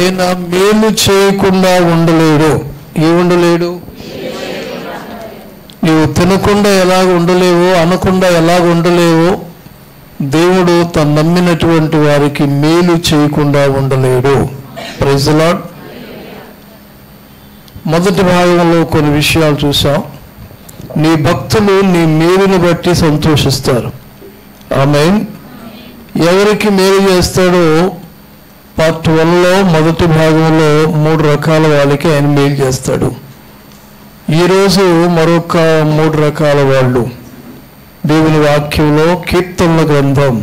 ఆయన మేలు చేయకుండా ఉండలేడు ఏ ఉండలేడు నీవు తినకుండా ఎలాగ ఉండలేవో అనకుండా ఎలాగ ఉండలేవో దేవుడు తను నమ్మినటువంటి వారికి మేలు చేయకుండా ఉండలేడు ప్రైజ్లాడ్ మొదటి భాగంలో కొన్ని విషయాలు చూసాం నీ భక్తులు నీ మేలుని బట్టి సంతోషిస్తారు ఆమె ఎవరికి మేలు చేస్తాడో పార్ట్ వన్లో మొదటి భాగంలో మూడు రకాల వాళ్ళకి ఆయన మేలు చేస్తాడు ఈరోజు మరొక మూడు రకాల వాళ్ళు దేవుని వాక్యంలో కీర్తనల గ్రంథం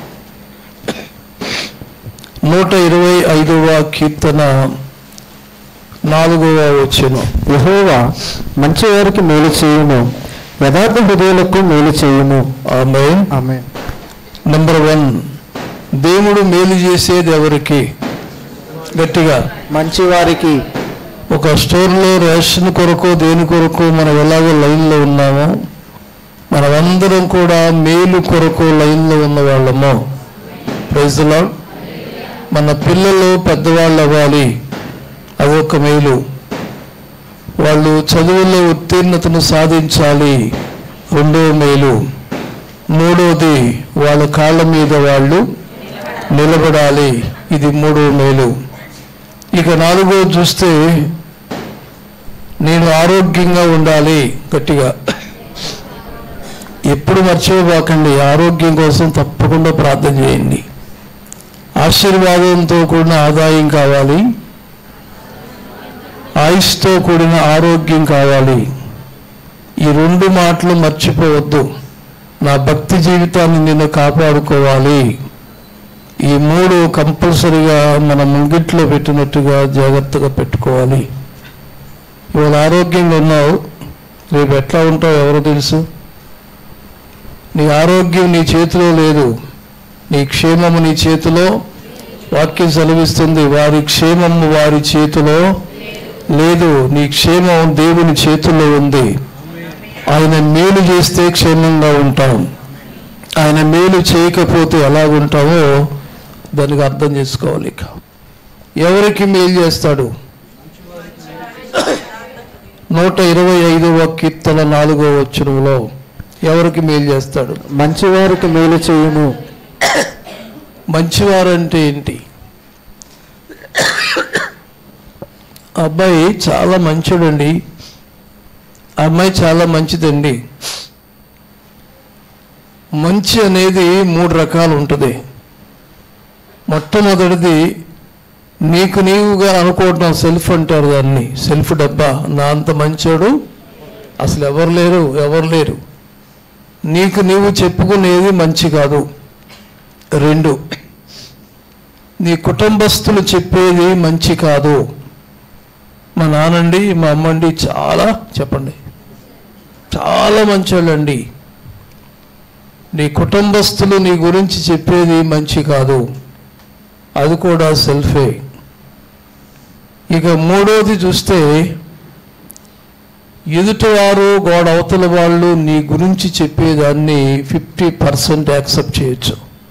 నూట ఇరవై ఐదవ కీర్తన నాలుగవ వచ్చును యెహోవా మంచివారికి మేలు చేయుము యథార్థ హృదయులకు మేలు చేయుము ఆమె ఆమె నెంబర్ వన్ దేవుడు మేలు చేసేది ఎవరికి గట్టిగా మంచివారికి ఒక స్టోర్లో రేషన్ కొరకు దేని కొరకు మనం ఎలాగో లైన్లో ఉన్నామో మనమందరం కూడా మేలు కొరకు లైన్లో ఉన్న వాళ్ళము ప్రైజ్లో మన పిల్లలు పెద్దవాళ్ళు అవ్వాలి అదొక మేలు వాళ్ళు చదువుల్లో ఉత్తీర్ణతను సాధించాలి రెండవ మేలు మూడవది వాళ్ళ కాళ్ళ మీద వాళ్ళు నిలబడాలి ఇది మూడవ మేలు ఇక నాలుగో చూస్తే నేను ఆరోగ్యంగా ఉండాలి గట్టిగా ఎప్పుడు మర్చిపోబాకండి ఆరోగ్యం కోసం తప్పకుండా ప్రార్థన చేయండి ఆశీర్వాదంతో కూడిన ఆదాయం కావాలి ఆయుష్తో కూడిన ఆరోగ్యం కావాలి ఈ రెండు మాటలు మర్చిపోవద్దు నా భక్తి జీవితాన్ని నేను కాపాడుకోవాలి ఈ మూడు కంపల్సరిగా మన ముంగిట్లో పెట్టినట్టుగా జాగ్రత్తగా పెట్టుకోవాలి ఇవాళ ఆరోగ్యంగా ఉన్నావు రేపు ఎట్లా ఉంటావు ఎవరు తెలుసు నీ ఆరోగ్యం నీ చేతిలో లేదు నీ క్షేమము నీ చేతిలో వాక్యం సెలవిస్తుంది వారి క్షేమము వారి చేతిలో లేదు నీ క్షేమం దేవుని చేతుల్లో ఉంది ఆయన మేలు చేస్తే క్షేమంగా ఉంటాం ఆయన మేలు చేయకపోతే ఎలాగుంటామో దానికి అర్థం చేసుకోవాలి ఇక ఎవరికి మేలు చేస్తాడు నూట ఇరవై ఐదవ కీర్తన నాలుగో వచనంలో ఎవరికి మేలు చేస్తాడు మంచివారికి మేలు చేయుము మంచివారంటే ఏంటి ఆ అబ్బాయి చాలా మంచోడండి ఆ అమ్మాయి చాలా మంచిదండి మంచి అనేది మూడు రకాలు ఉంటుంది మొట్టమొదటిది నీకు నీవుగా అనుకోవటం సెల్ఫ్ అంటారు దాన్ని సెల్ఫ్ డబ్బా నా అంత మంచోడు అసలు ఎవరు లేరు ఎవరు లేరు నీకు నీవు చెప్పుకునేది మంచి కాదు రెండు నీ కుటుంబస్తులు చెప్పేది మంచి కాదు మా నానండి మా అమ్మండి చాలా చెప్పండి చాలా మంచోళ్ళండి నీ కుటుంబస్తులు నీ గురించి చెప్పేది మంచి కాదు అది కూడా సెల్ఫే ఇక మూడోది చూస్తే ఎదుటివారు గోడ అవతల వాళ్ళు నీ గురించి చెప్పేదాన్ని ఫిఫ్టీ పర్సెంట్ యాక్సెప్ట్ చేయొచ్చు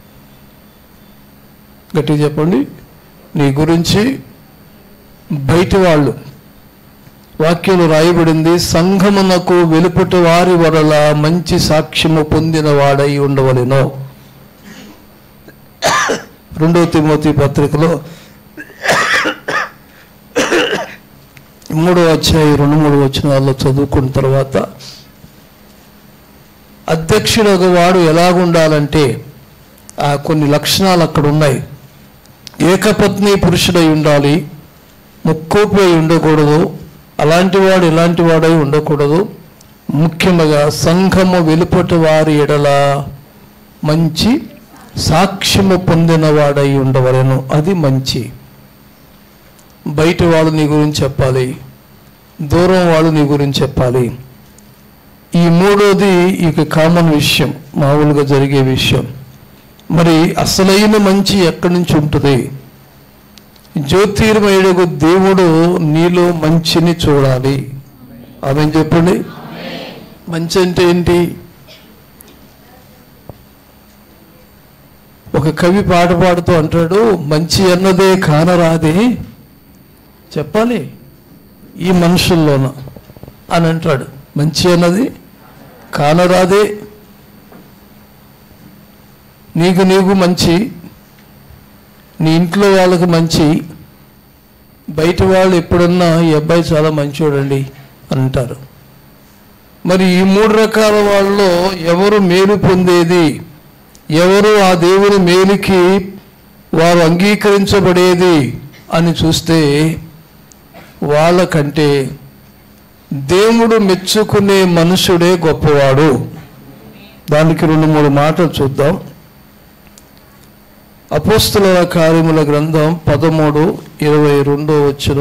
గట్టిగా చెప్పండి నీ గురించి బయటి వాళ్ళు వాక్యంలో రాయబడింది సంఘమునకు వెలుపటి వారి వడల మంచి సాక్ష్యము పొందిన వాడై ఉండవలెను రెండవ తిమోతి పత్రికలో మూడో అధ్యాయ రెండు మూడు వచనాల్లో చదువుకున్న తర్వాత అధ్యక్షుడు ఒక వాడు ఎలాగుండాలంటే ఆ కొన్ని లక్షణాలు అక్కడ ఉన్నాయి ఏకపత్ని పురుషుడై ఉండాలి ముక్కోపి అయి ఉండకూడదు అలాంటి వాడు ఇలాంటి వాడై ఉండకూడదు ముఖ్యంగా సంఘము వెలుపటి వారి ఎడల మంచి సాక్ష్యము పొందిన వాడై ఉండవలెను అది మంచి బయట వాళ్ళు నీ గురించి చెప్పాలి దూరం వాళ్ళు నీ గురించి చెప్పాలి ఈ మూడోది ఇక కామన్ విషయం మామూలుగా జరిగే విషయం మరి అసలైన మంచి ఎక్కడి నుంచి ఉంటుంది జ్యోతిర్మయుడు దేవుడు నీలో మంచిని చూడాలి ఆమె చెప్పండి మంచి అంటే ఏంటి ఒక కవి పాట పాడుతూ అంటాడు మంచి అన్నదే కానరాదే చెప్పాలి ఈ మనుషుల్లోన అని అంటాడు మంచి అన్నది కానరాదే నీకు నీకు మంచి నీ ఇంట్లో వాళ్ళకి మంచి బయట వాళ్ళు ఎప్పుడన్నా ఈ అబ్బాయి చాలా మంచోడండి అని అంటారు మరి ఈ మూడు రకాల వాళ్ళలో ఎవరు మేలు పొందేది ఎవరు ఆ దేవుని మేలుకి వారు అంగీకరించబడేది అని చూస్తే వాళ్ళకంటే దేవుడు మెచ్చుకునే మనుషుడే గొప్పవాడు దానికి రెండు మూడు మాటలు చూద్దాం అపోస్తుల కార్యముల గ్రంథం పదమూడు ఇరవై రెండో వచ్చిన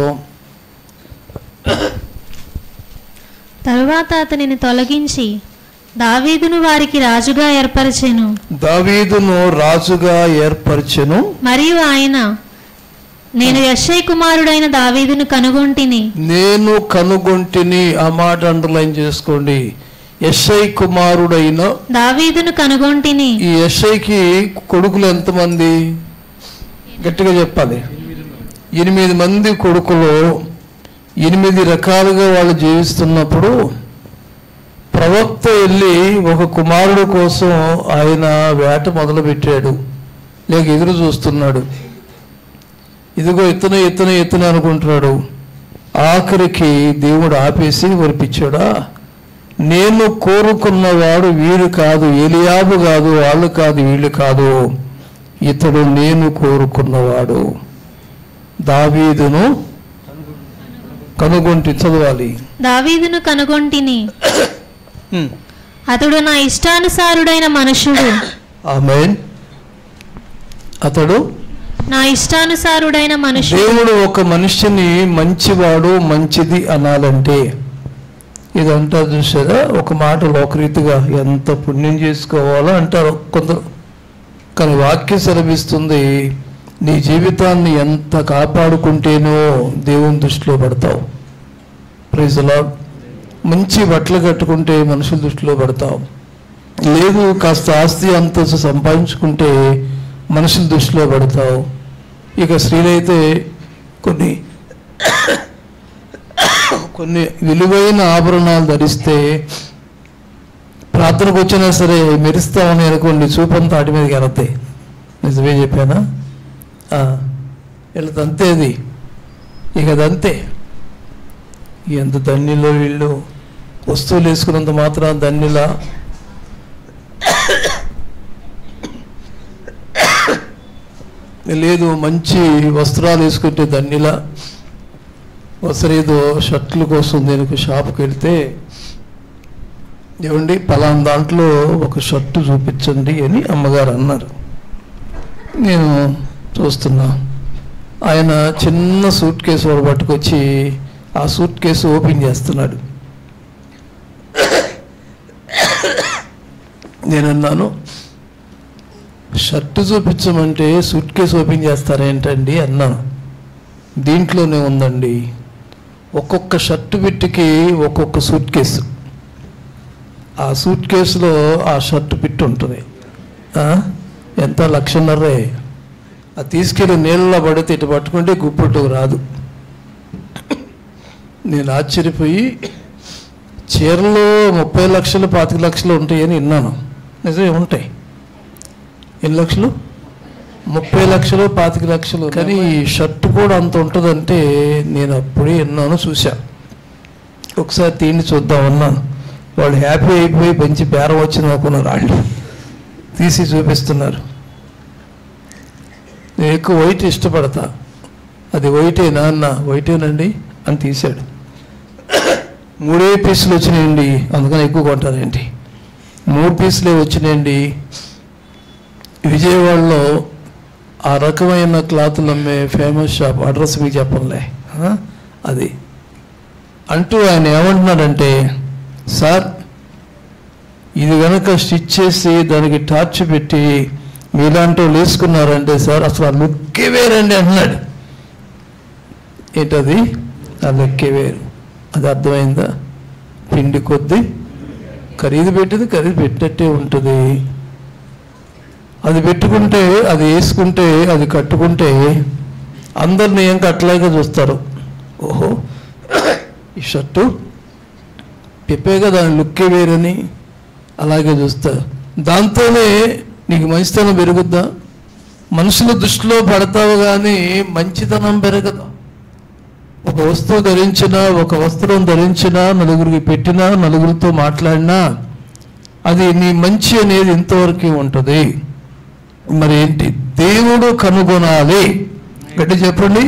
తరువాత అతనిని తొలగించి దావీదును వారికి రాజుగా ఏర్పరచెను దావీదును రాజుగా ఏర్పరచెను మరియు ఆయన నేను యశ్ఐ కుమారుడైన దావీదును కనుగొంటిని నేను కనుగొంటిని ఆ మాట అండర్లైన్ చేసుకోండి ఎస్ఐ కుమారుడైన దావీదును కనుగొంటిని ఈ ఎస్ఐకి కొడుకులు ఎంతమంది గట్టిగా చెప్పాలి ఎనిమిది మంది కొడుకులు ఎనిమిది రకాలుగా వాళ్ళు జీవిస్తున్నప్పుడు ప్రవక్త వెళ్ళి ఒక కుమారుడు కోసం ఆయన వేట మొదలుపెట్టాడు లేక ఎదురు చూస్తున్నాడు ఇదిగో ఇతను ఇతను ఇతను అనుకుంటున్నాడు ఆఖరికి దేవుడు ఆపేసి వరిపించాడా నేను కోరుకున్నవాడు వీడు కాదు ఎలియాబు కాదు వాళ్ళు కాదు వీళ్ళు కాదు ఇతడు నేను కోరుకున్నవాడు దావీదును కనుగొంటి చదవాలి దావీదును కనుగొంటిని అతడు నా ఇష్టానుసారుడైన మనుషుడు ఆమెన్ అతడు నా ఇష్టానుసారుడైన మనుషుడు దేవుడు ఒక మనిషిని మంచివాడు మంచిది అనాలంటే ఇదంతా చూసారా ఒక మాట లోకరీతిగా ఎంత పుణ్యం చేసుకోవాలో అంటారు కొందరు కానీ వాక్యం సెలవిస్తుంది నీ జీవితాన్ని ఎంత కాపాడుకుంటేనో దేవుని దృష్టిలో పడతావు ప్రైజ్లా మంచి బట్టలు కట్టుకుంటే మనుషుల దృష్టిలో పడతావు లేదు కాస్త ఆస్తి అంతస్తు సంపాదించుకుంటే మనుషుల దృష్టిలో పడతావు ఇక స్త్రీలైతే కొన్ని కొన్ని విలువైన ఆభరణాలు ధరిస్తే ప్రార్థనకు వచ్చినా సరే మెరుస్తామని అనుకోండి చూపంతా ఆటి మీదకి వెళతాయి నిజమే చెప్పానా ఆ, వీళ్ళది అంతే అది ఇక అదంతే ఎంత ధన్యులో వీళ్ళు వస్తువులు వేసుకున్నంత మాత్రం ధన్యులా లేదు మంచి వస్త్రాలు వేసుకుంటే ధన్యుల ఒకసారి ఏదో షర్ట్ల కోసం నేను షాప్కి వెళ్తే ఏమండి పలానా దాంట్లో ఒక షర్టు చూపించండి అని అమ్మగారు అన్నారు నేను చూస్తున్నా ఆయన చిన్న సూట్ కేసు వాడు పట్టుకొచ్చి ఆ సూట్ కేసు ఓపెన్ చేస్తున్నాడు నేను అన్నాను షర్టు చూపించమంటే సూట్ కేసు ఓపెన్ చేస్తారేంటండి అన్నాను దీంట్లోనే ఉందండి ఒక్కొక్క షర్టు బిట్టుకి ఒక్కొక్క సూట్ కేసు ఆ సూట్ కేసులో ఆ షర్టు పిట్టు ఉంటుంది ఆ? ఎంత లక్షన్నరే అది తీసుకెళ్ళి నీళ్ళలో పడితే ఇటు పట్టుకుంటే గుప్పట్టు రాదు నేను ఆశ్చర్యపోయి చీరలో ముప్పై లక్షలు పాతిక లక్షలు ఉంటాయని విన్నాను నిజమే ఉంటాయి ఎన్ని లక్షలు ముప్పై లక్షలు పాతిక లక్షలు కానీ ఈ షర్ట్ కూడా అంత ఉంటుందంటే నేను అప్పుడే విన్నాను చూసా ఒకసారి తీండి చూద్దాం అన్నాను వాళ్ళు హ్యాపీ అయిపోయి మంచి బేరం వచ్చింది అనుకున్నారు వాళ్ళు తీసి చూపిస్తున్నారు నేను ఎక్కువ వైట్ ఇష్టపడతా అది వైటేనా అన్న వైటేనండి అని తీశాడు మూడే పీసులు వచ్చినాయండి అందుకని ఎక్కువ కొంటానండి మూడు పీసులే వచ్చినాయండి విజయవాడలో ఆ రకమైన క్లాతులు అమ్మే ఫేమస్ షాప్ అడ్రస్ మీకు చెప్పంలే ఆ? అది అంటూ ఆయన ఏమంటున్నాడంటే సార్ ఇది కనుక స్టిచ్ చేసి దానికి టార్చ్ పెట్టి మీలాంటి వాళ్ళు వేసుకున్నారంటే సార్ అసలు ఆ లుక్కే వేరండి అంటున్నాడు ఏంటది ఆ లుక్కే వేరు అది అర్థమైందా పిండి కొద్దీ ఖరీదు పెట్టింది ఖరీదు పెట్టినట్టే ఉంటుంది అది పెట్టుకుంటే అది వేసుకుంటే అది కట్టుకుంటే అందరిని ఏం అట్లాగే చూస్తారు ఓహో ఈ షర్టు చెప్పే కదా లుక్కే వేరని అలాగే చూస్తా దాంతోనే నీకు మంచితనం పెరుగుద్దా మనుషుల దృష్టిలో పడతావు కానీ మంచితనం పెరగదు ఒక వస్తువు ధరించినా ఒక వస్త్రం ధరించినా నలుగురికి పెట్టినా నలుగురితో మాట్లాడినా అది నీ మంచి అనేది ఇంతవరకు ఉంటుంది మరి ఏంటి దేవుడు కనుగొనాలి గట్టి చెప్పండి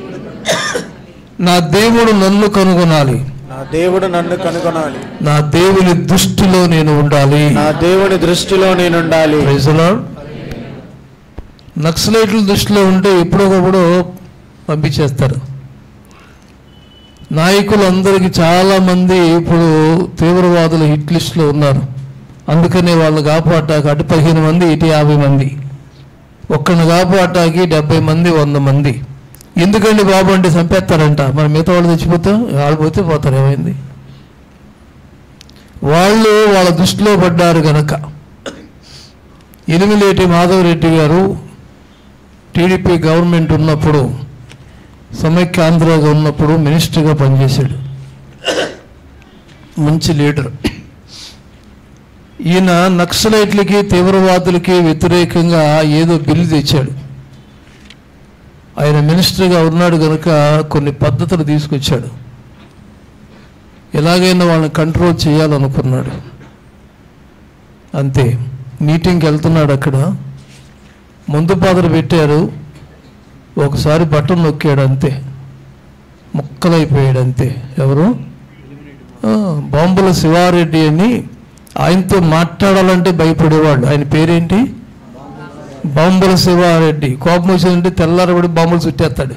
నా దేవుడు నన్ను కనుగొనాలి నా దేవుడు నన్ను కనుగొనాలి నా దేవుని దృష్టిలో నేను ఉండాలి నా దేవుని దృష్టిలో నేనుండాలి Praise the Lord. నక్సలైట్ల దృష్టిలో ఉంటే ఎప్పుడొకప్పుడు పంపించేస్తారు నాయకులందరికీ చాలా మంది ఇప్పుడు తీవ్రవాదుల హిట్ లిస్ట్లో ఉన్నారు అందుకనే వాళ్ళు కాపాటాకి అటు పదిహేను మంది ఇటు యాభై మంది ఒక్కడిని కాపాటాకి డెబ్బై మంది వంద మంది ఎందుకండి బాబు అంటే చంపేస్తారంట మరి మిగతా వాళ్ళు చచ్చిపోతాం వాళ్ళు పోతే పోతారు ఏమైంది వాళ్ళు వాళ్ళ దృష్టిలో పడ్డారు గనక ఎనిమిలేటి మాధవరెడ్డి గారు టీడీపీ గవర్నమెంట్ ఉన్నప్పుడు సమైక్య ఆంధ్రగా ఉన్నప్పుడు మినిస్టర్గా పనిచేశాడు మంచి లీడర్ ఈయన నక్సలైట్లకి తీవ్రవాదులకి వ్యతిరేకంగా ఏదో బిల్లు తెచ్చాడు ఆయన మినిస్టర్గా ఉన్నాడు కనుక కొన్ని పద్ధతులు తీసుకొచ్చాడు ఎలాగైనా వాళ్ళని కంట్రోల్ చేయాలనుకున్నాడు అంతే మీటింగ్కి వెళ్తున్నాడు అక్కడ ముందు పాత్ర పెట్టారు ఒకసారి బటన్ నొక్కాడు అంతే ముక్కలైపోయాడు అంతే ఎవరు ఆ, బాంబుల శివారెడ్డి అని ఆయనతో మాట్లాడాలంటే భయపడేవాడు ఆయన పేరేంటి బాంబుల శివారెడ్డి కోపం వచ్చిందంటే తెల్లారబడి బాంబులు చుట్టేస్తాడు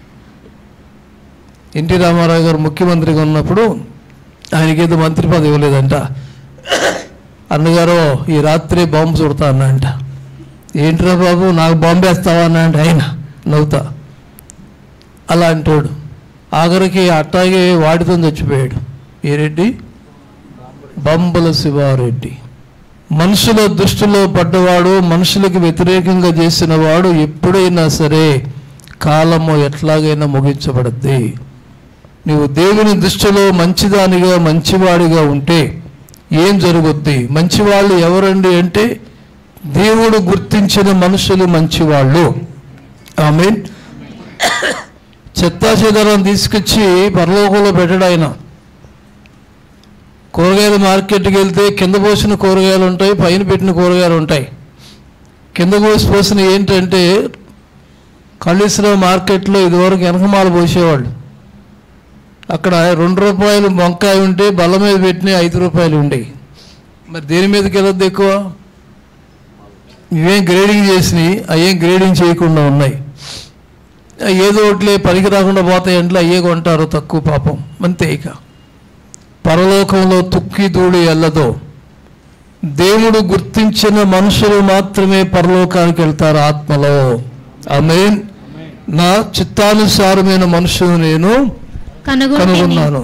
ఎన్టీ రామారావు గారు ముఖ్యమంత్రిగా ఉన్నప్పుడు ఆయనకి ఏదో మంత్రి పదవి ఇవ్వలేదంట అన్నగారు ఈ రాత్రి బాంబు చుడతా అన్నంట ఏంట్రా బాబు నాకు బాంబు వేస్తావా అన్నాడు ఆయన నవ్వుతా అలా అంటాడు ఆఖరికి అట్టాగే వాడితో చచ్చిపోయాడు ఏ రెడ్డి బంబల శివారెడ్డి మనుషుల దృష్టిలో పడ్డవాడు మనుషులకు వ్యతిరేకంగా చేసిన వాడు ఎప్పుడైనా సరే కాలము ఎట్లాగైనా ముగించబడద్ది నీవు దేవుని దృష్టిలో మంచిదానిగా మంచివాడిగా ఉంటే ఏం జరుగుద్ది మంచివాళ్ళు ఎవరండి అంటే దేవుడు గుర్తించిన మనుషులు మంచివాళ్ళు ఆమె చెత్తా చెదారం తీసుకొచ్చి పరలోకంలో పెట్టాడు ఆయన కూరగాయల మార్కెట్కి వెళ్తే కింద పోసిన కూరగాయలు ఉంటాయి పైన పెట్టిన కూరగాయలు ఉంటాయి కింద పోసి పోసిన ఏంటంటే కళ్ళీశ్వరం మార్కెట్లో ఇదివరకు వెనకమాల పోసేవాళ్ళు అక్కడ రెండు రూపాయలు వంకాయ ఉంటే బల్ల మీద పెట్టిన ఐదు రూపాయలు ఉండేవి మరి దేని మీదకి వెళ్ళొద్దు ఎక్కువ ఇవేం గ్రేడింగ్ చేసినాయి అవేం గ్రేడింగ్ చేయకుండా ఉన్నాయి ఆ ఏదో ఒకటిలే పనికి రాకుండా పోతాయి అంటే అయ్యే కొంటారు తక్కువ పాపం అంతే ఇక పరలోకంలో తుక్కి దూడి వెళ్ళదో దేవుడు గుర్తించిన మనుషులు మాత్రమే పరలోకానికి వెళ్తారు ఆత్మలో ఆమె నా చిత్తానుసారమైన మనుషులు నేను కనుగొంటిని కనుగొన్నాను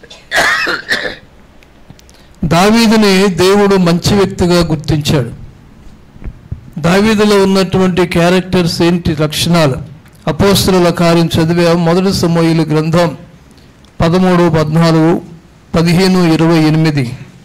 దావీదుని దేవుడు మంచి వ్యక్తిగా గుర్తించాడు దావీదులో ఉన్నటువంటి క్యారెక్టర్స్ ఏంటి లక్షణాలు అపోస్తుల కార్యం చదివే మొదటి సమూహుల గ్రంథం పదమూడు పద్నాలుగు పదిహేను ఇరవై ఎనిమిది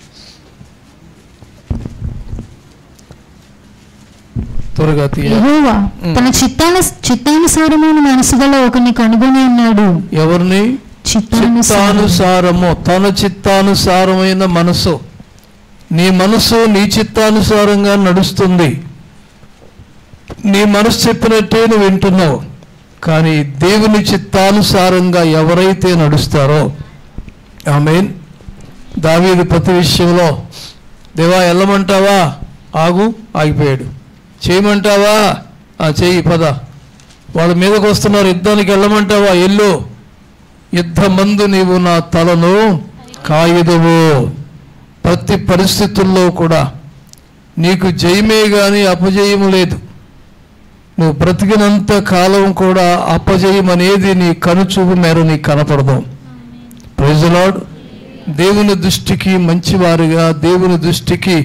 త్వరగా తీయ యెహోవా తన చిత్తాన చిత్తానుసారమైన మనసు గల ఒకరిని కనుగొని ఉన్నాడు ఎవరిని చిత్తానుసారం చిత్తానుసారము తన చిత్తానుసారమైన మనసు నీ మనసు నీ చిత్తానుసారంగా నడుస్తుంది నీ మనసు చెప్పినట్టే నువ్వు వింటున్నావు కానీ దేవుని చిత్తానుసారంగా ఎవరైతే నడుస్తారో ఆమె దావీదు ప్రతి విషయంలో దేవా వెళ్ళమంటావా ఆగు ఆగిపోయాడు చేయమంటావా ఆ చెయ్యి పద వాళ్ళ మీదకి వస్తున్నారు యుద్ధానికి వెళ్ళమంటావా ఎల్లు యుద్ధమందు నీవు నా తలను కాయుదువు ప్రతి పరిస్థితుల్లో కూడా నీకు జయమే గాని అపజయము లేదు నువ్వు బ్రతికినంత కాలం కూడా అపజయం అనేది నీ కనుచూపు మేర నీకు కనపడదు ప్రైజలాడ్ దేవుని దృష్టికి మంచివారిగా దేవుని దృష్టికి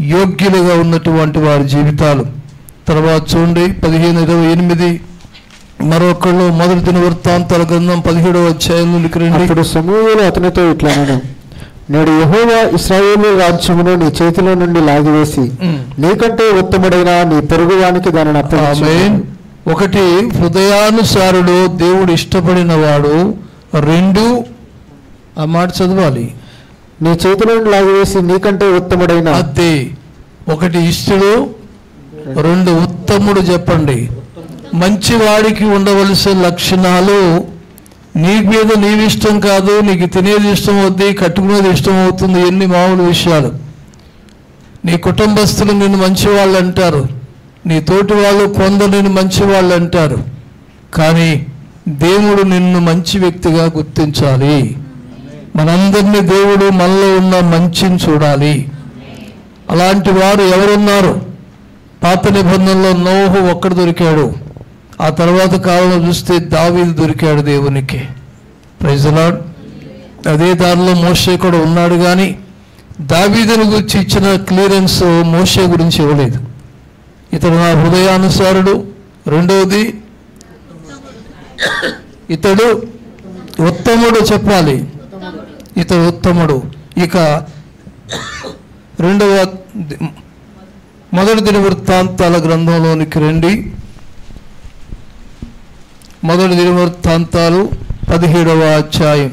యోగ్యులుగా ఉన్నటువంటి వారి జీవితాలు తర్వాత చూడండి పదిహేను ఇరవై ఎనిమిది మరొకళ్ళు మొదటి దిన వృత్తాంతాల గ్రంథం పదిహేడవ అధ్యాయంలోనికి రండి అప్పుడు సమూహలు అతనితో ఇట్లా నేడు యెహోవా ఇస్రాయేలు రాజ్యమును నీ చేతిలో నుండి లాగివేసి ఉమ్. నీకంటే ఉత్తముడైన నీ పొరుగువానికి దానిని ఆమేన్. అప్పగించు ఒకటి హృదయానుసారుడు దేవుడు ఇష్టపడిన వాడు రెండు ఆ మాట చదవాలి నీ చేతిలో నుండి లాగివేసి నీకంటే ఉత్తముడైన అదే ఒకటి ఇష్టడు రెండు ఉత్తముడు చెప్పండి మంచివాడికి ఉండవలసిన లక్షణాలు నీ మీద నీవి ఇష్టం కాదు నీకు తినేది ఇష్టం అవుద్ది కట్టుకునేది ఇష్టం అవుతుంది ఎన్ని మామూలు విషయాలు నీ కుటుంబస్తులు నిన్ను మంచివాళ్ళు అంటారు నీ తోటి వాళ్ళు కొందరు నిన్ను మంచివాళ్ళు అంటారు కానీ దేవుడు నిన్ను మంచి వ్యక్తిగా గుర్తించాలి మనందరినీ దేవుడు మనలో ఉన్న మంచిని చూడాలి అలాంటి వారు ఎవరున్నారు పాత నిబంధనలో నోహు ఒక్కడు దొరికాడు ఆ తర్వాత కాలంలో చూస్తే దావీదు దొరికాడు దేవునికి ప్రైజలాడ్ అదే దానిలో మోషే కూడా ఉన్నాడు కానీ దావీదుని గురించి ఇచ్చిన క్లియరెన్స్ మోషే గురించి ఇవ్వలేదు ఇతడు నా హృదయానుసారుడు రెండవది ఇతడు ఉత్తముడు చెప్పాలి ఇతడు ఉత్తముడు ఇక రెండవ ది- మొదటి దిన వృత్తాంతాల గ్రంథంలోనికి రండి మొదటి దిన వృత్తాంతాలు పదిహేడవ అధ్యాయం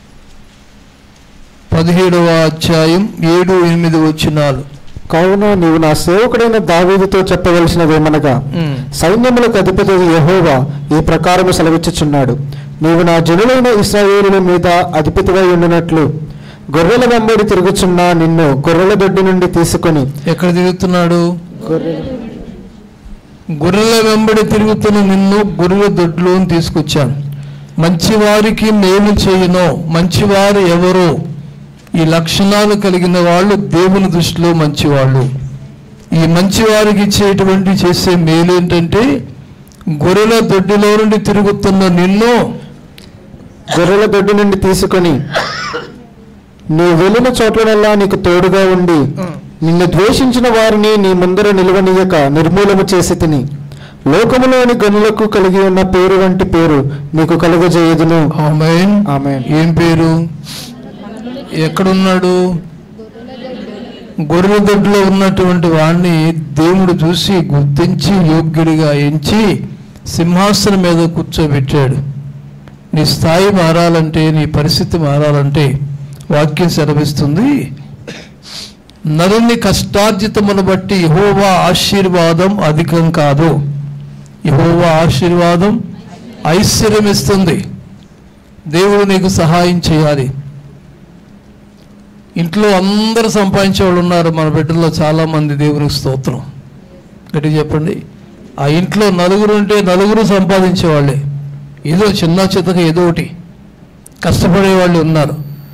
పదిహేడవ అధ్యాయం ఏడు ఎనిమిది వచ్చినాలు కావున నీవు నా సేవకుడైన దావీదుతో చెప్పవలసినదేమనగా ఉమ్. సైన్యములకు అధిపతి యెహోవా ఈ ప్రకారము సెలవిచ్చుచున్నాడు నీవు నా జనులైన ఇస్రాయేలుల మీద అధిపతివై ఉండినట్లు గొర్రెల వెంబడి తిరుగుచున్న నిన్ను గొర్రెల దొడ్డి నుండి తీసుకొని ఎక్కడ తిరుగుతున్నాడు గొర్రెల గొర్రెల వెంబడి తిరుగుతున్న నిన్ను గొర్రెల దొడ్లో తీసుకొచ్చాను మంచివారికి మేలు చేయను మంచివారు ఎవరు ఈ లక్షణాలు కలిగిన వాళ్ళు దేవుని దృష్టిలో మంచివాళ్ళు ఈ మంచివారికి ఇచ్చేటువంటి చేసే మేలు ఏంటంటే గొర్రెల దొడ్డిలో నుండి తిరుగుతున్న నిన్ను గొర్రెల దొడ్డి నుండి తీసుకొని నీవు వెళ్ళిన చోట్లనల్లా నీకు తోడుగా ఉండి నిన్ను ద్వేషించిన వారిని నీ ముందర నిలవనీయక నిర్మూలము చేసి తిని లోకములోని గనులకు కలిగి ఉన్న పేరు వంటి పేరు నీకు కలుగజేయదును ఆమెన్ ఆమేన్ ఏం పేరు ఎక్కడున్నాడు గొర్రెల దొడ్లో ఉన్నటువంటి వాణ్ణి దేవుడు చూసి గుర్తించి యోగ్యుడిగా ఎంచి సింహాసనం మీద కూర్చోబెట్టాడు నీ స్థాయి మారాలంటే నీ పరిస్థితి మారాలంటే వాక్యం సెలవిస్తుంది నరుని కష్టార్జితమును బట్టి యహోవా ఆశీర్వాదం అధికం కాదు యహోవా ఆశీర్వాదం ఐశ్వర్యం ఇస్తుంది దేవుడు నీకు సహాయం చేయాలి ఇంట్లో అందరూ సంపాదించే వాళ్ళు ఉన్నారు మన బిడ్డల్లో చాలామంది దేవునికి స్తోత్రం గట్టి చెప్పండి ఆ ఇంట్లో నలుగురు ఉంటే నలుగురు సంపాదించే వాళ్ళే ఏదో చిన్న చితక ఏదో ఒకటి కష్టపడే వాళ్ళు ఉన్నారు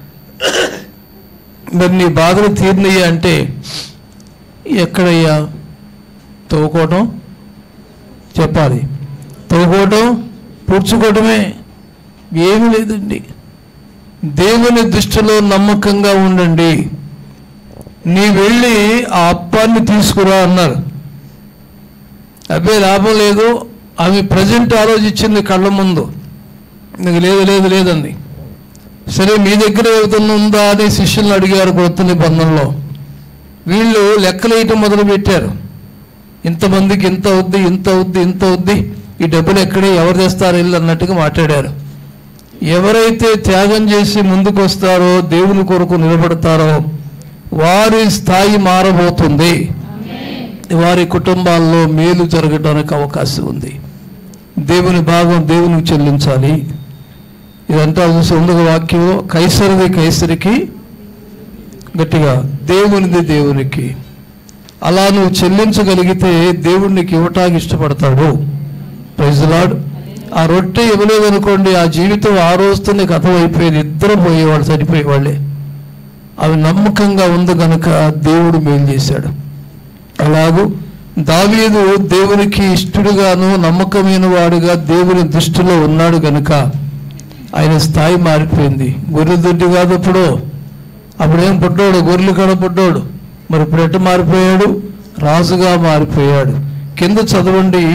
మరి నీ బాధలు తీరినయ్యా అంటే ఎక్కడయ్యా తవ్వుకోవటం చెప్పాలి తవ్వుకోవటం పూడ్చుకోవటమే ఏమీ లేదండి దేవుని దృష్టిలో నమ్మకంగా ఉండండి నీ వెళ్ళి ఆ అప్పాన్ని తీసుకురా అన్నారు అబ్బే లాభం లేదు ఆమె ప్రజెంట్ ఆలోచించింది కళ్ళ ముందు నీకు లేదు లేదు లేదండి సరే మీ దగ్గర ఏదైనా ఉందా అని శిష్యులను అడిగారు కొత్త నిబంధనలో వీళ్ళు లెక్కలేయటం మొదలు పెట్టారు ఇంతమందికి ఇంత అవుద్ది ఇంత అవుద్ది ఇంత అవుద్ది ఈ డబ్బులు ఎక్కడే ఎవరు తెస్తారు ఇల్లు అన్నట్టుగా మాట్లాడారు ఎవరైతే త్యాగం చేసి ముందుకు వస్తారో దేవుని కొరకు నిలబడతారో వారి స్థాయి మారబోతుంది వారి కుటుంబాల్లో మేలు జరగడానికి అవకాశం ఉంది దేవుని భాగం దేవునికి చెల్లించాలి ఇదంతా చూసి ముందుగా వాక్యంలో కైసరిది కైసరికి గట్టిగా దేవునిది దేవునికి అలా నువ్వు చెల్లించగలిగితే దేవుడు నీకు ఇవ్వటానికి ఇష్టపడతాడు ప్రైజ్లాడ్ ఆ రొట్టె ఇవ్వలేదనుకోండి ఆ జీవితం ఆ రోజుతో నీకు అర్థమైపోయేది ఇద్దరు పోయేవాళ్ళు చనిపోయేవాళ్ళే అవి నమ్మకంగా ఉంది కనుక దేవుడు మేలు చేశాడు అలాగూ దావీదు దేవునికి ఇష్టడుగాను నమ్మకమైన వాడుగా దేవుని దృష్టిలో ఉన్నాడు గనుక ఆయన స్థాయి మారిపోయింది గొర్రె దొడ్డి కాదు అప్పుడు అప్పుడేం పుట్టాడు గొర్రెలు కాడ పుట్టాడు మరి ఇప్పుడు ఎట్ట మారిపోయాడు రాజుగా మారిపోయాడు కింద చదవండి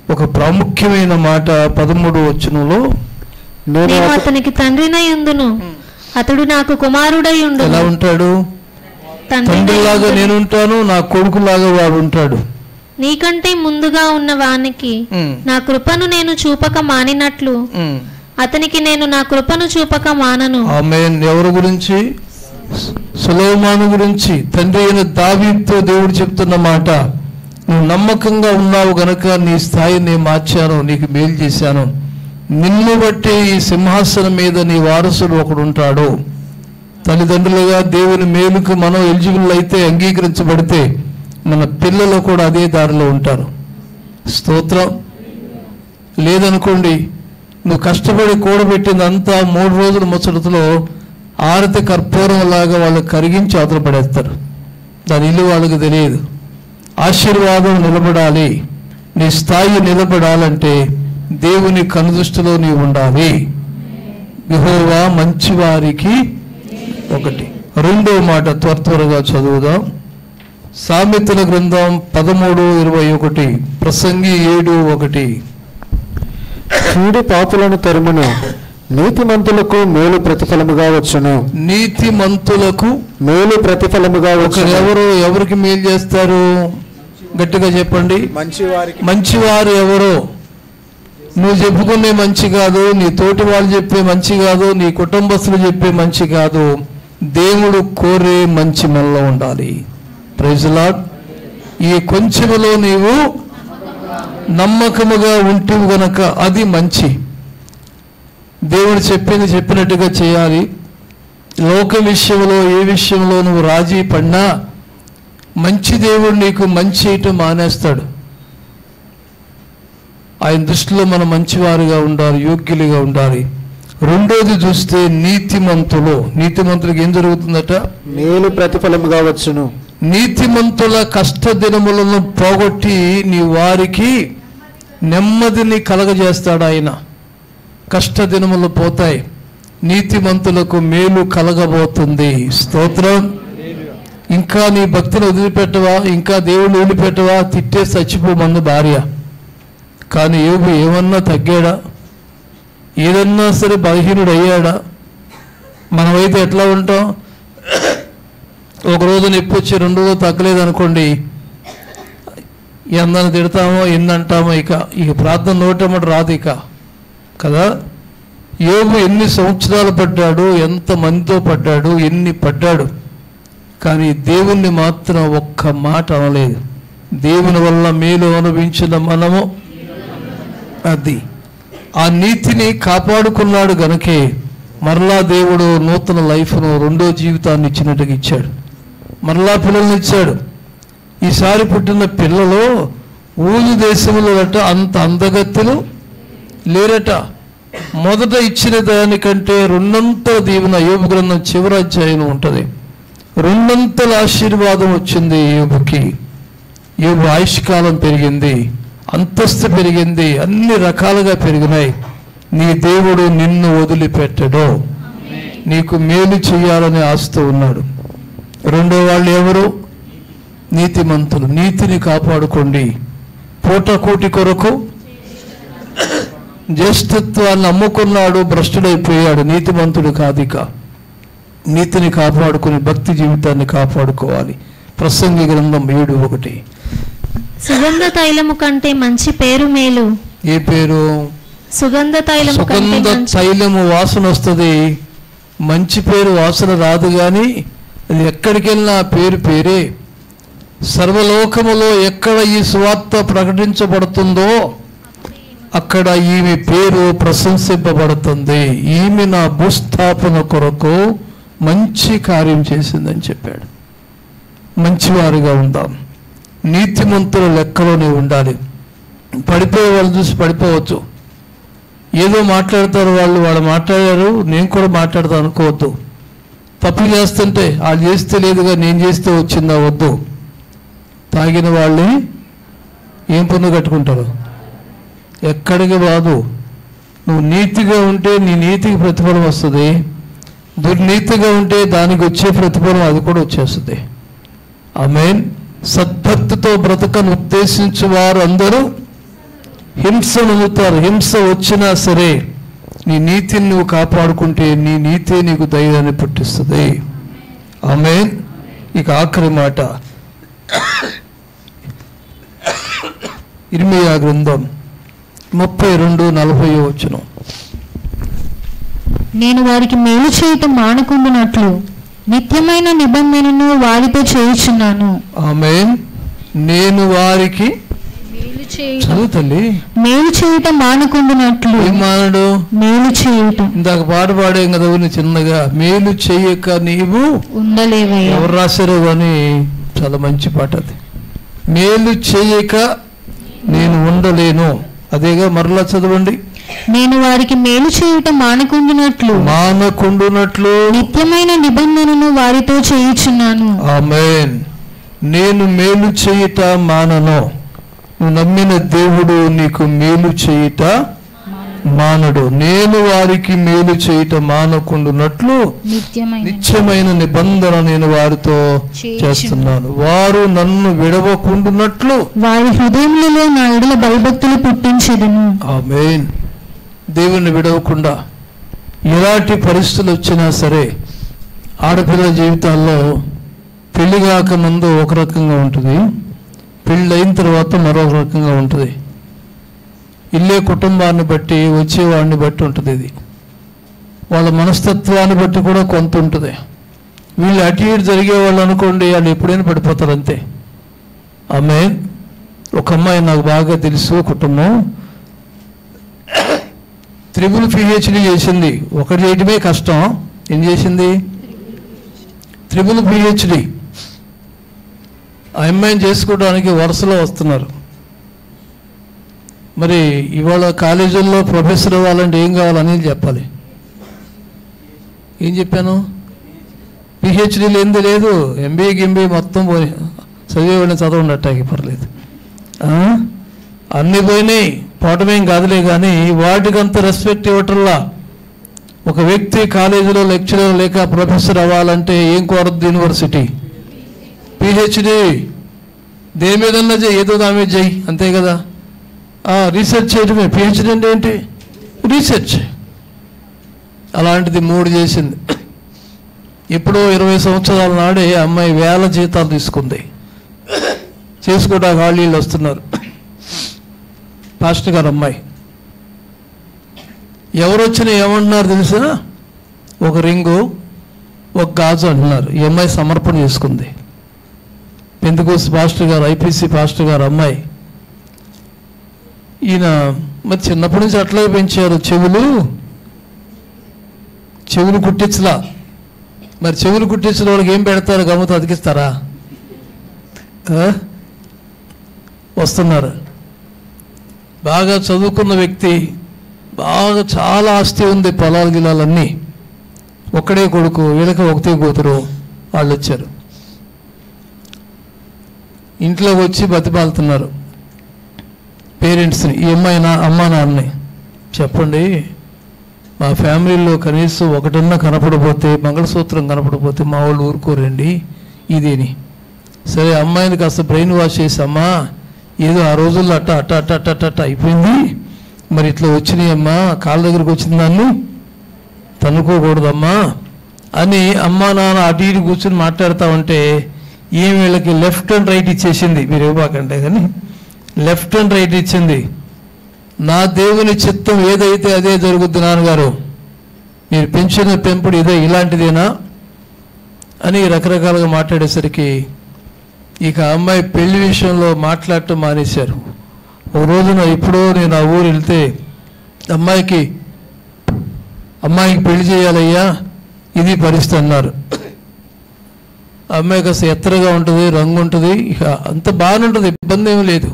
ఒక ప్రాముఖ్యమైన మాట పదమూడు వచనంలో నేను నేను అత- అతనికి తండ్రినై ఉందును అతడు నాకు కుమారుడై ఎలా ఉండును ఉంటాడు తండ్రినై తండ్రిలాగా ఉండును. నేనుంటాను నా కొడుకులాగా వాడు ఉంటాడు నీకంటే ముందుగా ఉన్న వానికి ఉమ్, నా కృపను నేను చూపక మానినట్లు ఉమ్. అతనికి నేను నా కృపను చూపక మానను ఆమె ఎవరి గురించి సులోమాను గురించి తండ్రి అయిన దావీతో దేవుడు చెప్తున్న మాట నువ్వు నమ్మకంగా ఉన్నావు గనక నీ స్థాయి నేను మార్చాను నీకు మేలు చేశాను నిన్ను బట్టి ఈ సింహాసనం మీద నీ వారసుడు ఒకడు ఉంటాడు తల్లిదండ్రులుగా దేవుని మేలుకు మనం ఎలిజిబుల్ అయితే అంగీకరించబడితే మన పిల్లలు కూడా అదే దారిలో ఉంటారు స్తోత్రం లేదనుకోండి నువ్వు కష్టపడి కూడబెట్టిందంతా మూడు రోజుల ముచ్చటలో ఆరతి కర్పూరం లాగా వాళ్ళు కరిగించి అవతల పడేస్తారు దాని ఇల్లు వాళ్ళకి తెలియదు ఆశీర్వాదం నిలబడాలి నీ స్థాయి నిలబడాలంటే దేవుని కనుదృష్టిలో నీవు ఉండాలి యెహోవా మంచివారికి ఒకటి రెండో మాట త్వర త్వరగా చదువుదాం సామెతల గ్రంథం పదమూడు ఇరవై ఒకటి ప్రసంగి ఏడు ఒకటి కీడు పాపులను తరుమును నీతిమంతులకు మేలు ప్రతిఫలముగా వచ్చును నీతిమంతులకు మేలు ప్రతిఫలముగా ఒకరు వచ్చును ఎవరు ఎవరికి మేలు చేస్తారు గట్టిగా చెప్పండి మంచి వారికి మంచివారు ఎవరో నువ్వు చెప్పుకునే మంచి కాదు నీ తోటి వాళ్ళు చెప్పే మంచి కాదు నీ కుటుంబస్తులు చెప్పే మంచి కాదు దేవుడు కోరే మంచి మనలో ఉండాలి ప్రైజులాడ్ ఈ కొంచెములో నీవు నమ్మకముగా ఉంటూ గనక అది మంచి దేవుడు చెప్పింది చెప్పినట్టుగా చేయాలి లోక విషయంలో ఏ విషయంలో నువ్వు రాజీ పడినా మంచి దేవుడు నీకు మంచి చేయటం మానేస్తాడు ఆయన దృష్టిలో మనం మంచివారుగా ఉండాలి యోగ్యులుగా ఉండాలి రెండోది చూస్తే నీతిమంతులు నీతిమంతులకు ఏం జరుగుతుందట మేలు ప్రతిఫలముగా వచ్చును నీతిమంతుల కష్ట దినములను పోగొట్టి నీ వారికి నెమ్మదిని కలగజేస్తాడు ఆయన కష్ట దినములు పోతాయి నీతిమంతులకు మేలు కలగబోతుంది స్తోత్రం ఇంకా నీ భక్తిని వదిలిపెట్టవా ఇంకా దేవుడిని వదిలిపెట్టవా తిట్టే చచ్చిపో మంది భార్య కానీ ఏబు ఏమన్నా తగ్గాడా ఏదన్నా సరే బలహీనుడు అయ్యాడా మనమైతే ఎట్లా ఉంటాం ఒక రోజు నొప్పి వచ్చి రెండు రోజులు తగ్గలేదు అనుకోండి ఎందని తిడతామో ఎన్ని అంటామో ఇక ఇక ప్రార్థన నోటమ్మటి రాదు ఇక కదా యోగు ఎన్ని సంవత్సరాలు పడ్డాడు ఎంత మందితో పడ్డాడు ఎన్ని పడ్డాడు కానీ దేవుణ్ణి మాత్రం ఒక్క మాట అనలేదు దేవుని వల్ల మేలు అనుభవించిన మనము అది ఆ నీతిని కాపాడుకున్నాడు గనుకే మరలా దేవుడు నూతన లైఫ్ను రెండో జీవితాన్ని ఇచ్చినట్టుగా ఇచ్చాడు మరలా పిల్లల్ని ఇచ్చాడు ఈసారి పుట్టిన పిల్లలు ఊరు దేశంలో అట అంత అందగత్తెలు లేరట మొదట ఇచ్చిన దానికంటే రెండంతల దీవెన యోబు గ్రంథం చివరి అధ్యాయం ఉంటుంది రెండంతల ఆశీర్వాదం వచ్చింది యోబుకి యోబు ఆయుష్కాలం పెరిగింది అంతస్తు పెరిగింది అన్ని రకాలుగా పెరిగినాయి నీ దేవుడు నిన్ను వదిలిపెట్టడు నీకు మేలు చేయాలని ఆశతో ఉన్నాడు రెండో వాళ్ళు ఎవరు నీతిమంతులు నీతిని కాపాడుకోండి పూటకోటి కొరకు జ్యేష్ఠత్వాన్ని అమ్ముకున్నాడు భ్రష్టుడైపోయాడు నీతిమంతుడు కాదిక నీతిని కాపాడుకుని భక్తి జీవితాన్ని కాపాడుకోవాలి ప్రసంగి గ్రంథం ఏడు ఒకటి సుగంధ తైలము కంటే మంచి పేరు మేలు ఏ పేరు సుగంధ తైలము కంటే సుగంధ మంచి తైలము వాసన వస్తుంది మంచి పేరు వాసన రాదు కానీ అది ఎక్కడికి వెళ్ళినా ఆ పేరు పేరే సర్వలోకములో ఎక్కడ ఈ సువార్త ప్రకటించబడుతుందో అక్కడ ఈమె పేరు ప్రశంసింపబడుతుంది ఈమె నా భూస్థాపన కొరకు మంచి కార్యం చేసిందని చెప్పాడు మంచివారుగా ఉందాం నీతిమంతుల లెక్కలోనే ఉండాలి పడిపోయే వాళ్ళు చూసి పడిపోవచ్చు ఏదో మాట్లాడతారు వాళ్ళు వాళ్ళు మాట్లాడారు నేను కూడా మాట్లాడతాను అనుకోవద్దు తప్పు చేస్తుంటే వాళ్ళు చేస్తే లేదుగా నేను చేస్తే వచ్చిందా వద్దు తాగిన వాళ్ళే ఏం పన్ను కట్టుకుంటారు ఎక్కడికి బాదు నువ్వు నీతిగా ఉంటే నీ నీతికి ప్రతిఫలం వస్తుంది దుర్నీతిగా ఉంటే దానికి వచ్చే ప్రతిఫలం అది కూడా వచ్చేస్తుంది ఆమెన్ సద్భక్తితో బ్రతకను ఉద్దేశించు వారు అందరూ హింస నమ్ముతారు హింస వచ్చినా సరే నీ నీతిని నువ్వు కాపాడుకుంటే నీ నీతే నీకు ధైర్యాన్ని పుట్టిస్తుంది ఆమె ఇక ఆఖరి మాట ఇర్మియా గ్రంథం ముప్పై రెండు నలభై వచ్చును నేను వారికి మేలు చేయటం మానకుండునట్లు నిత్యమైన నిబంధనను వారితో చేయుచున్నాను ఆమె నేను వారికి మేలు చేయటం చదువు తల్లి మేలు చేయటం మానకుండునట్లు ఏం మానడు మేలు చేయటం ఇందాక పాట పాడాం కదా ఊరిని చిన్నగా మేలు చెయ్యక నీవు ఉండలేవయ్యా ఎవరు రాశారో కానీ చాలా మంచి పాట అది మేలు చేయక నేను ఉండలేను అదేగా మరలా చదవండి నేను వారికి మేలు చేయటం మానకుండునట్లు మానకుండునట్లు నిత్యమైన నిబంధనను వారితో చేయుచున్నాను ఆమెన్ నేను మేలు చేయుట మానను నువ్వు నమ్మిన దేవుడు నీకు మేలు చేయుట మానడు నేను వారికి మేలు చేయుట మానకుండునట్లు నిత్యమైన నిత్యమైన నిబంధన నేను వారితో చేయుచు. చేస్తున్నాను వారు నన్ను విడవకుండునట్లు వారి హృదయములలో నా ఎడల భయభక్తులు పుట్టించెదను ఆమెన్ దేవుణ్ణి విడవకుండా ఎలాంటి పరిస్థితులు వచ్చినా సరే ఆడపిల్లల జీవితాల్లో పెళ్లి కాక ముందు ఒక రకంగా ఉంటుంది పెళ్ళి అయిన తర్వాత మరొక రకంగా ఉంటుంది ఇల్లే కుటుంబాన్ని బట్టి వచ్చేవాడిని బట్టి ఉంటుంది ఇది వాళ్ళ మనస్తత్వాన్ని బట్టి కూడా కొంత ఉంటుంది వీళ్ళు అటు ఇటు జరిగే వాళ్ళు అనుకోండి వాళ్ళు ఎప్పుడైనా పడిపోతారు అంతే ఆమె ఒక అమ్మాయి నాకు బాగా తెలుసు కుటుంబం త్రిబుల్ పిహెచ్డి చేసింది ఒకటి చేయటమే కష్టం ఏం చేసింది త్రిబుల్ పిహెచ్డి ఆ అమ్మాయిని చేసుకోవడానికి వరుసలో వస్తున్నారు మరి ఇవాళ కాలేజీల్లో ప్రొఫెసర్ అవ్వాలంటే ఏం కావాలని చెప్పాలి ఏం చెప్పాను పిహెచ్డీ లేనిది లేదు ఎంబీఏ గింబీఏ మొత్తం పోయి చదివేవాడిని చదవండి పర్లేదు ఆ? అన్ని పోయినాయి పోవటమేం కాదులే కానీ వాటికంత రెస్పెక్ట్ ఇవ్వటంలా ఒక వ్యక్తి కాలేజీలో లెక్చరర్ లేక ప్రొఫెసర్ అవ్వాలంటే ఏం కోరద్దు యూనివర్సిటీ పిహెచ్డి దేని మీదన్నా చేయి ఏదో దాని మీద చేయి అంతే కదా ఆ, రీసెర్చ్ చేయటమే పిహెచ్డి అంటే ఏంటి రీసెర్చ్ అలాంటిది మూడు చేసింది ఎప్పుడో ఇరవై సంవత్సరాల నాడే ఆ అమ్మాయి వేల జీతాలు తీసుకుంది చేసుకోవడానికి వాళ్ళు వీళ్ళు వస్తున్నారు పాస్టర్ గారు అమ్మాయి ఎవరు వచ్చినా ఏమంటున్నారు తెలుసా ఒక రింగు ఒక గాజు అంటున్నారు ఈ అమ్మాయి సమర్పణ చేసుకుంది పెందుకోసి పాస్టర్ గారు ఐపీసీ పాస్టర్ గారు అమ్మాయి ఈయన మరి చిన్నప్పటి నుంచి అట్లాగే పెంచారు చెవులు చెవులు కుట్టించలా మరి చెవులు కుట్టించిన వాళ్ళకి ఏం పెడతారు గమ్మతో అతికిస్తారా ఆ? వస్తున్నారు బాగా చదువుకున్న వ్యక్తి బాగా చాలా ఆస్తి ఉంది పొలాలు గిలాలన్నీ ఒక్కడే కొడుకు వీళ్ళకి ఒకటే కూతురు వాళ్ళు వచ్చారు ఇంట్లోకి వచ్చి బతిమాలుతున్నారు పేరెంట్స్ని ఈ అమ్మాయి నా అమ్మా నాన్నని చెప్పండి మా ఫ్యామిలీలో కనీసం ఒకటన్నా కనపడపోతే మంగళసూత్రం కనపడపోతే మా వాళ్ళు ఊరుకోరండి ఇదేని సరే అమ్మాయిని కాస్త బ్రెయిన్ వాష్ చేసి అమ్మా ఏదో ఆ రోజుల్లో అట్ట అట్ట అట్ట అట్ట అట్ట అట్ట అయిపోయింది మరి ఇట్లా వచ్చినాయి అమ్మా కాళ్ళ దగ్గరికి వచ్చిన దాన్ని తన్నుకోకూడదమ్మా అని అమ్మా నాన్న అటు ఇటు కూర్చొని మాట్లాడుతూ ఉంటే ఏం వీళ్ళకి లెఫ్ట్ అండ్ రైట్ ఇచ్చేసింది మీరు ఇవ్వకంటే కానీ లెఫ్ట్ అండ్ రైట్ ఇచ్చింది నా దేవుని చిత్తం ఏదైతే అదే జరుగుద్ది నాన్నగారు మీరు పెంచిన పెంపుడు ఇదే ఇలాంటిదేనా అని రకరకాలుగా మాట్లాడేసరికి ఇక ఆ అమ్మాయి పెళ్లి విషయంలో మాట్లాడటం మానేశారు ఒక రోజున ఎప్పుడో నేను ఆ ఊరు వెళ్తే అమ్మాయికి అమ్మాయికి పెళ్లి చేయాలయ్యా ఇది పరిస్థితి అన్నారు ఆ అమ్మాయి కాస్త ఎత్తరగా ఉంటుంది రంగు ఉంటుంది ఇక అంత బాగానే ఉంటుంది ఇబ్బంది ఏమీ లేదు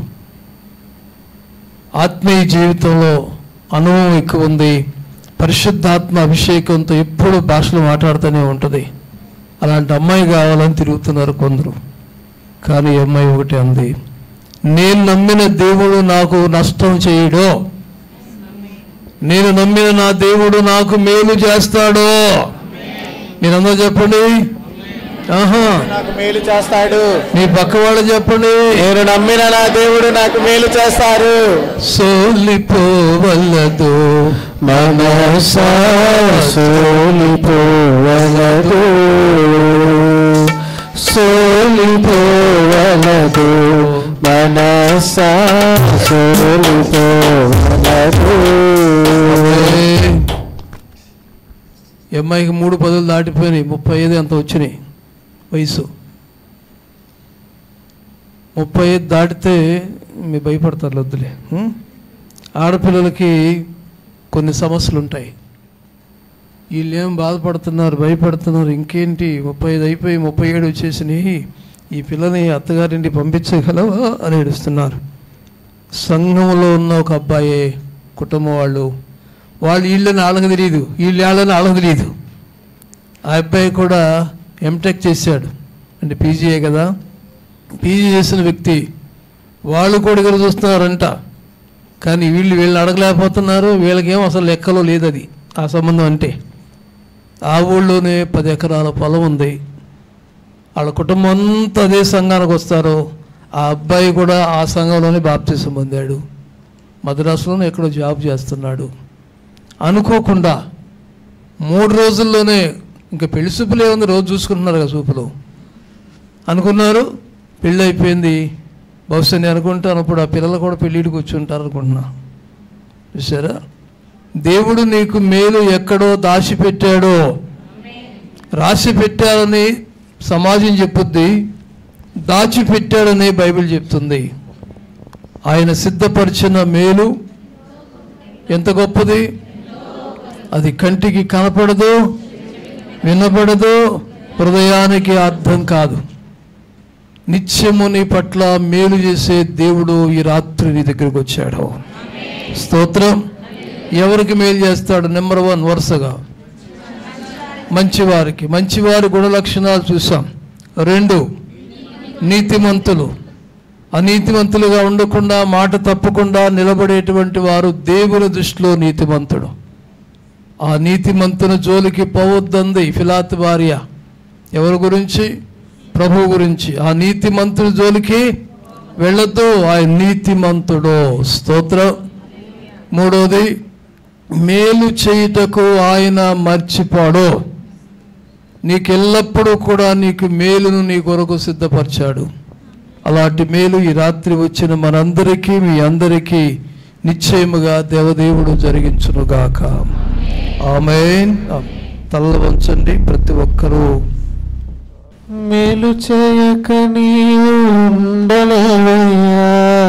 ఆత్మీయ జీవితంలో అనుభవం ఎక్కువ ఉంది పరిశుద్ధాత్మ అభిషేకంతో ఎప్పుడు భాషలు మాట్లాడుతూనే ఉంటుంది అలాంటి అమ్మాయి కావాలని తిరుగుతున్నారు కొందరు కానీ ఈ అమ్మాయి ఒకటి అంది నేను నమ్మిన దేవుడు నాకు నష్టం చేయడు నేను నమ్మిన నా దేవుడు నాకు మేలు చేస్తాడు మీరందరూ చెప్పండి ఆహా నాకు మేలు చేస్తాడు నీ పక్క వాళ్ళు చెప్పండి నేను నమ్మిన నా దేవుడు నాకు మేలు చేస్తారు సోలిపోవలదు మనసా సోలిపోవలదు సోలిపోవలదు మనసా సోలిపోవలదు ఈ అమ్మాయికి మూడు పదులు దాటిపోయినాయి ముప్పై ఐదు అంత వచ్చినాయి వయసు ముప్పై ఐదు దాటితే మీ భయపడతారు వద్దులే ఉం? ఆడపిల్లలకి కొన్ని సమస్యలు ఉంటాయి వీళ్ళు ఏం బాధపడుతున్నారు భయపడుతున్నారు ఇంకేంటి ముప్పై ఐదు అయిపోయి ముప్పై ఏడు వచ్చేసినాయి ఈ పిల్లని అత్తగారింటి పంపించగలవా అని ఏడుస్తున్నారు సంఘంలో ఉన్న ఒక అబ్బాయే కుటుంబం వాళ్ళు వాళ్ళు వీళ్ళని వాళ్ళకి తెలియదు వీళ్ళు వాళ్ళని వాళ్ళకి తెలియదు ఆ అబ్బాయి కూడా ఎంటెక్ చేశాడు అంటే పీజీఏ కదా పీజీ చేసిన వ్యక్తి వాళ్ళు కూడా ఎదురు చూస్తున్నారంట కానీ వీళ్ళు వీళ్ళని అడగలేకపోతున్నారు వీళ్ళకేం అసలు లెక్కలో లేదు అది ఆ సంబంధం అంటే ఆ ఊళ్ళోనే పది ఎకరాల పొలం ఉంది వాళ్ళ కుటుంబం అంతా అదే సంఘానికి వస్తారు ఆ అబ్బాయి కూడా ఆ సంఘంలోనే బాప్తీసం పొందాడు మద్రాసులోనే ఎక్కడో జాబ్ చేస్తున్నాడు అనుకోకుండా మూడు రోజుల్లోనే ఇంకా పెళ్లి చూపులే ఉంది రోజు చూసుకుంటున్నారు కదా చూపులు అనుకున్నారు పెళ్ళి అయిపోయింది బహుశా నేను అనుకుంటాను అప్పుడు ఆ పిల్లలు కూడా పెళ్ళిడికి వచ్చి ఉంటారు అనుకుంటున్నా చూసారా దేవుడు నీకు మేలు ఎక్కడో దాచిపెట్టాడో రాసి పెట్టారని సమాజం చెప్పుద్ది దాచిపెట్టాడని బైబిల్ చెప్తుంది ఆయన సిద్ధపరిచిన మేలు ఎంత గొప్పది అది కంటికి కనపడదు వినపడదు హృదయానికి అర్థం కాదు నిత్యము నీ పట్ల మేలు చేసే దేవుడు ఈ రాత్రి నీ దగ్గరికి వచ్చాడు స్తోత్రం ఎవరికి మేలు చేస్తాడు నెంబర్ వన్ వరుసగా మంచివారికి మంచివారి గుణ లక్షణాలు చూసాం రెండు నీతిమంతులు అనీతిమంతులుగా ఉండకుండా మాట తప్పకుండా నిలబడేటువంటి వారు దేవుని దృష్టిలో నీతిమంతుడు ఆ నీతిమంతుని జోలికి పోవద్దంది ఫిలాత్ భార్య ఎవరి గురించి ప్రభు గురించి ఆ నీతిమంతుని జోలికి వెళ్ళొద్దు ఆయన నీతిమంతుడు స్తోత్రం మూడోది మేలు చేయుటకు ఆయన మర్చిపోడు నీకెల్లప్పుడూ కూడా నీకు మేలును నీ కొరకు సిద్ధపరిచాడు అలాంటి మేలు ఈ రాత్రి వచ్చిన మనందరికీ మీ అందరికీ నిశ్చయముగా దేవదేవుడు జరిగించునుగాక ఆమెన్ తల్ల వంచండి ప్రతి ఒక్కరూ మేలు చేయక నీవు ఉండలేవయ్యా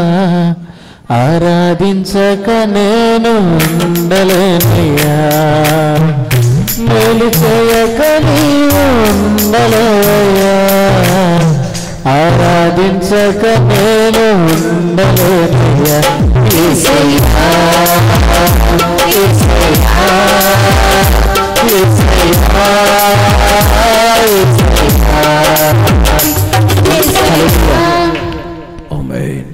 ఆరాధించక నేను ఉండలేనయ్యా మేలు చేయక నీవు ఉండలేవయ్యా ఆరాధించక నేను ఉండలేనయ్యా యేసయ్యా, యేసయ్యా, యేసయ్యా, యేసయ్యా. ఆమేన్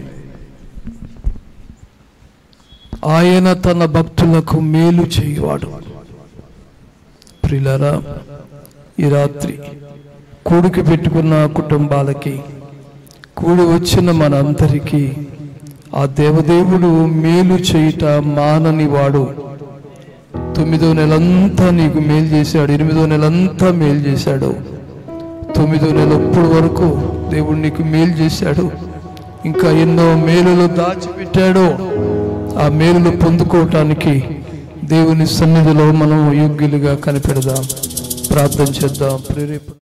ఆయన తన భక్తులకు మేలు చేయువాడు ప్రిలరా ఈ రాత్రి కూడికి పెట్టుకున్న కుటుంబాలకి కూడి వచ్చిన మనందరికీ ఆ దేవదేవుడు మేలు చేయుట మానని వాడు తొమ్మిదో నెలంతా నీకు మేలు చేశాడు ఎనిమిదో నెలంతా మేలు చేశాడు తొమ్మిదో నెల ఇప్పుడు వరకు దేవుడు నీకు మేలు చేశాడు ఇంకా ఎన్నో మేలులు దాచిపెట్టాడు ఆ మేలులు పొందుకోవటానికి దేవుని సన్నిధిలో మనం యోగ్యులుగా కనిపెడదాం ప్రార్థన చేద్దాం ప్రేరేప